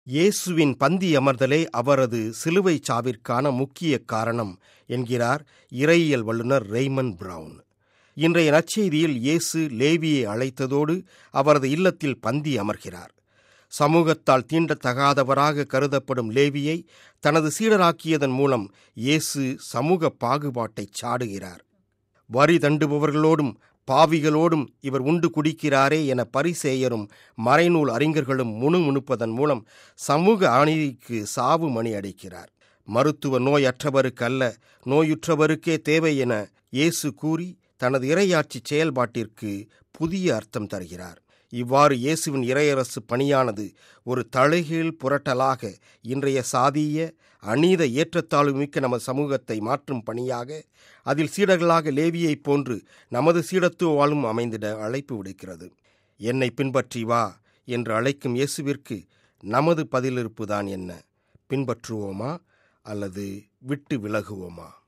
இயேசுவின் பந்தி அமர்தலே அவரது சிலுவை சாவிற்கான முக்கிய காரணம் என்கிறார் இறையியல் வல்லுநர் ரெய்மன் பிரவுன் இன்றைய நற்செய்தியில் இயேசு லேவியை அழைத்ததோடு அவரது இல்லத்தில் பந்தி அமர்கிறார் சமூகத்தால் தீண்டத்தகாதவராக கருதப்படும் லேவியை தனது சீடராக்கியதன் மூலம் இயேசு சமூக பாகுபாட்டை சாடுகிறார் வரி தண்டுபவர்களோடும் பாவிகளோடும் இவர் உண்டு குடிக்கிறாரே என பரிசேயரும் மறைநூல் அறிஞர்களும் முணுமுணுப்பதன் மூலம் சமூக அநீதிக்கு சாவு மணி அடைக்கிறார் மருத்துவ நோயற்றவருக்கு அல்ல நோயுற்றவருக்கே தேவை என இயேசு கூறி தனது இறையாட்சி செயல்பாட்டிற்கு புதிய அர்த்தம் தருகிறார் இவ்வாறு இயேசுவின் இறையரசு பணியானது ஒரு தலைகீழ் புரட்டலாக இன்றைய சாதிய அநீத ஏற்றத்தாழ்வு மிக்க நமது சமூகத்தை மாற்றும் பணியாக அதில் சீடர்களாக லேவியைப் போன்று நமது சீடத்துவ வாழும் அமைந்திட அழைப்பு விடுக்கிறது என்னை பின்பற்றி வா என்று அழைக்கும் இயேசுவிற்கு நமது பதிலிருப்புதான் என்ன பின்பற்றுவோமா அல்லது விட்டு விலகுவோமா